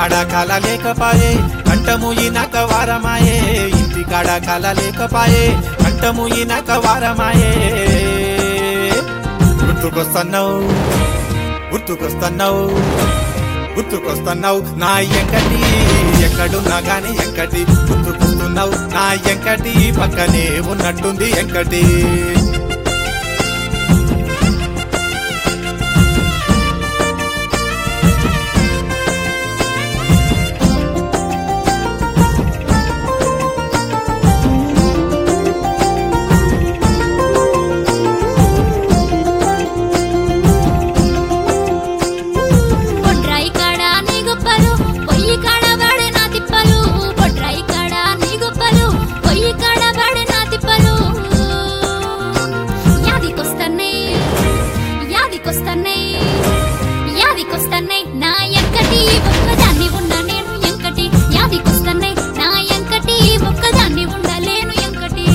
కాడ కల లేకపాయే కంటము ఈనక వారమాయే ఇంటి కాడ కల లేకపాయే కంటము ఈనక వారమాయే గుర్తుకొస్తున్నావు గుర్తుకొస్తున్నావు గుర్తుకొస్తున్నావు నా ఎంకటి ఎక్కడున్నా గాని ఎంకటి గుర్తుకొస్తున్నావు నా ఎంకటి పక్కనే ఉన్నట్టుంది ఎంకటి పొట్రాయి కాడ నీ గొప్పలు పొయ్యి కాడ వాడే నా తిప్పలు పొట్రాయి కాడ నీ గొప్పలు పొయ్యి కాడ వాడే నా తిప్పలు యాదికొస్తన్నాయి యాదికొస్తన్నాయి యాదికొస్తన్నాయి నా ఎంకటి ఒక్కదాన్ని ఉన్న నేను ఎంకటి యాదికొస్తన్నాయి నా ఎంకటి ఒక్కదాన్ని ఉండలేను ఎంకటి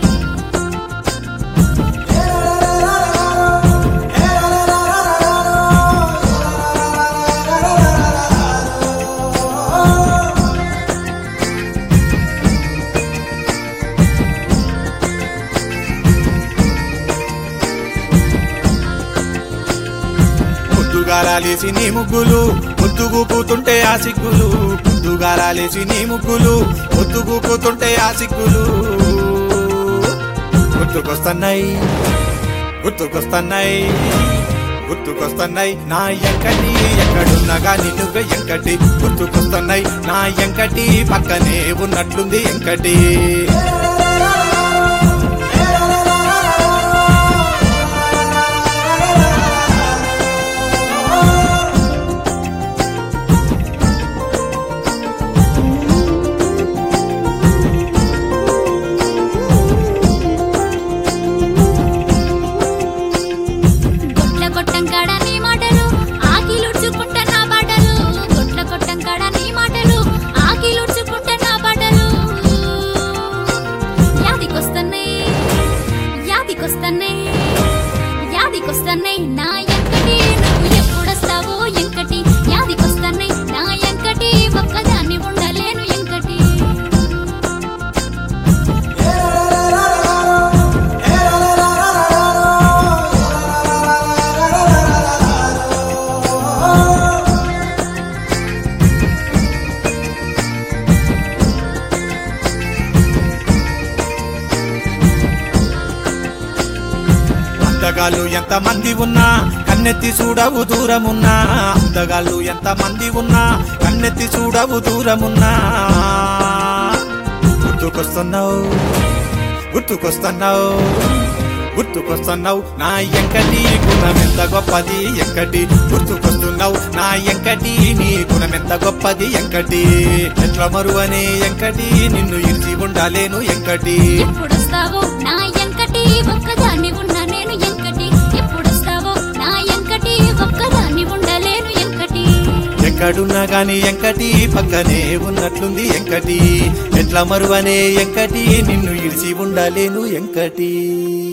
పొద్దుగారాలేసి నీ ముగ్గులు పొద్దుగూపుతుంటే ఆ సిగ్గులు పొద్దుగారాలేసి నీ ముగ్గులు పొద్దుగూపుతుంటే ఆ సిగ్గులు గుర్తుకొస్తున్నాయి గుర్తుకొస్తున్నాయి గుర్తుకొస్తున్నాయి నా ఎంకటి ఎక్కడున్నా గాని నువ్వే ఎంకటి గుర్తుకొస్తున్నాయి నా ఎంకటి పక్కనే ఉన్నట్లుంది ఎంకటి గొట్ల కొట్టం కాడ నీ మాటలు ఆకిలుడ్చుకుంట నా పాటలు గొట్ల కొట్టం కాడ నీ మాటలు ఆకిలుడ్చుకుంట నా పాటలు యాదికొస్తన్నాయి యాదికొస్తన్నాయి యాదికొస్తన్నాయి నా ఎంకటి నువ్వు ఎప్పుడొస్తావో ఎంకటి యాదికొస్తన్నాయి నా ఎంకటి ఒక్కదాన్ని ఉండలేను ఎంకటి అందగాళ్ళు ఎంత మంది ఉన్నా కన్నెత్తి చూడవు దూరమున్నా అందగాళ్ళు ఎంత మంది ఉన్నా కన్నెత్తి చూడవు దూరమున్నా గుర్తుకొస్తున్నావు గుర్తుకొస్తున్నావు గుర్తుకొస్తున్నావు నా ఎంకటి గుణమెంత గొప్పది ఎంకటి గుర్తుకొస్తున్నావు నా ఎంకటి నీ గుణమెంత గొప్పది ఎంకటి ఎట్ల మరువనే ఎంకటి నిన్ను ఇరిచి ఉండాలేను ఎంకటి ఎప్పుడొస్తావో నా ఎంకటి ఒక్కదాన్ని ఉన్న నేను ఎంకటి ఎప్పుడొస్తావో నా ఎంకటి ఒక్కదాన్ని ఉండలేను ఎంకటి ఎక్కడున్నా గాని ఎంకటి పక్కనే ఉన్నట్లుంది ఎంకటి ఎట్ల మరువనే ఎంకటి నిన్ను ఇడిచి ఉండాలేను ఎంకటి